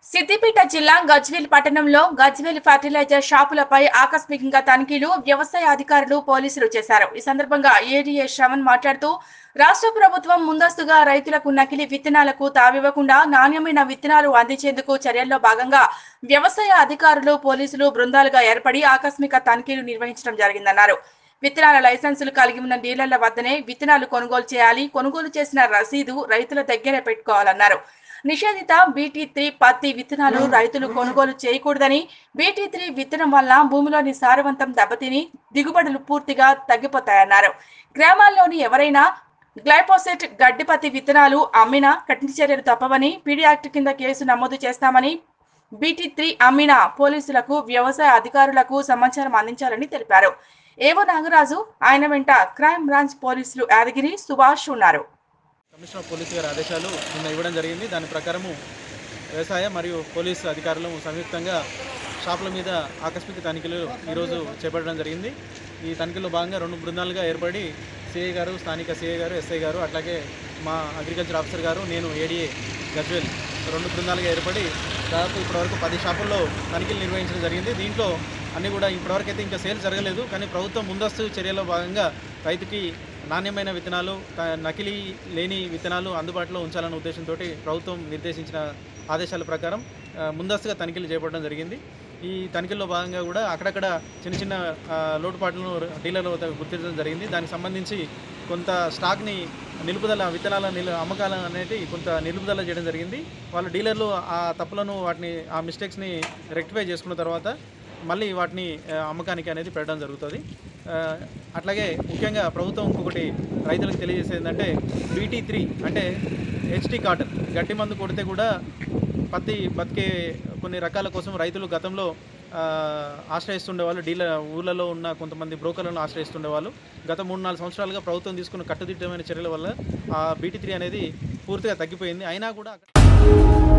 సిద్దిపేట జిల్లా గజ్వేల్ పట్టణంలో గజ్వేల్ ఫర్టిలైజర్ షాపులపై ఆకస్మికంగా తనిఖీలు వ్యవసాయ అధికారులు పోలీసులు చేశారు ఈ సందర్భంగా ఏడీఏ శ్రవణ్ మాట్లాడుతూ రాష్ట్ర ప్రభుత్వం ముందస్తుగా రైతులకు నకిలీ విత్తనాలకు తావివ్వకుండా నాణ్యమైన విత్తనాలు అందించేందుకు చర్యల్లో భాగంగా వ్యవసాయ అధికారులు పోలీసులు బృందాలుగా ఏర్పడి ఆకస్మిక తనిఖీలు నిర్వహించడం జరిగిందన్నారు విత్తనాల లైసెన్సులు కలిగి ఉన్న డీలర్ల వద్దనే విత్తనాలు కొనుగోలు చేయాలి కొనుగోలు చేసిన రసీదు రైతుల దగ్గరే పెట్టుకోవాలన్నారు నిషేధిత బీటీ త్రీ పత్తి విత్తనాలు రైతులు కొనుగోలు చేయకూడదని బీటీ త్రీ విత్తనం వల్ల భూమిలోని సారవంతం దెబ్బతిని దిగుబడులు పూర్తిగా తగ్గిపోతాయన్నారు గ్రామాల్లోని ఎవరైనా గ్లైపోసెట్ గడ్డిపత్తి విత్తనాలు అమ్మినా కఠిన చర్యలు తప్పవని పీడీ యాక్ట్ కింద కేసు నమోదు చేస్తామని బీటీ త్రీ అమ్మిన పోలీసులకు వ్యవసాయ అధికారులకు సమాచారం అందించాలని తెలిపారు ఏవో నాగరాజు ఆయన వెంట క్రైమ్ బ్రాంచ్ పోలీసులు యాదగిరి సుభాష్ ఉన్నారు కమిషనర్ ఆఫ్ పోలీసు గారి ఆదేశాలు నిన్న ఇవ్వడం జరిగింది దాని ప్రకారము వ్యవసాయ మరియు పోలీసు అధికారులు సంయుక్తంగా షాపుల మీద ఆకస్మిక తనిఖీలు ఈరోజు చేపట్టడం జరిగింది ఈ తనిఖీలో భాగంగా రెండు బృందాలుగా ఏర్పడి సిఐ గారు స్థానిక సిఐ గారు ఎస్ఐ గారు అట్లాగే మా అగ్రికల్చర్ ఆఫీసర్ గారు నేను ఏడీఏ గజ్వేల్ రెండు బృందాలుగా ఏర్పడి దాదాపు ఇప్పటివరకు పది షాపుల్లో తనిఖీలు నిర్వహించడం జరిగింది దీంట్లో అన్నీ కూడా ఇప్పటివరకు అయితే ఇంకా సేల్ జరగలేదు కానీ ప్రభుత్వం ముందస్తు చర్యలో భాగంగా రైతుకి నాణ్యమైన విత్తనాలు త- నకిలీ లేని విత్తనాలు అందుబాటులో ఉంచాలన్న ఉద్దేశంతో ప్రభుత్వం నిర్దేశించిన ఆదేశాల ప్రకారం ఆ, ముందస్తుగా తనిఖీలు చేపట్టడం జరిగింది ఈ తనిఖీల్లో భాగంగా కూడా అక్కడక్కడ చిన్న చిన్న ఆ, లోటుపాట్లను డీలర్ల వద్ద గుర్తించడం జరిగింది దానికి సంబంధించి కొంత స్టాక్ని నిలుపుదల విత్తనాల నిలు అమ్మకాల అనేది కొంత నిలుపుదల చేయడం జరిగింది వాళ్ళ డీలర్లు ఆ తప్పులను వాటిని ఆ మిస్టేక్స్ని రెక్టిఫై చేసుకున్న తర్వాత మళ్ళీ వాటిని ఆ, అమ్మకానికి అనేది పెట్టడం జరుగుతుంది ఆ, అట్లాగే ముఖ్యంగా ప్రభుత్వం ఇంకొకటి రైతులకు తెలియజేసేది ఏంటంటే బీటీ త్రీ అంటే హెచ్టీ కాటన్ గడ్డి మందు కొడితే కూడా పత్తి బతికే కొన్ని రకాల కోసం రైతులు గతంలో ఆ, ఆశ్రయిస్తుండేవాళ్ళు డీలర్ ఊళ్ళలో ఉన్న కొంతమంది బ్రోకర్లను ఆశ్రయిస్తుండేవాళ్ళు గత మూడు నాలుగు సంవత్సరాలుగా ప్రభుత్వం తీసుకున్న కట్టుదిట్టమైన చర్యల వల్ల ఆ బీటీ త్రీ అనేది పూర్తిగా తగ్గిపోయింది అయినా కూడా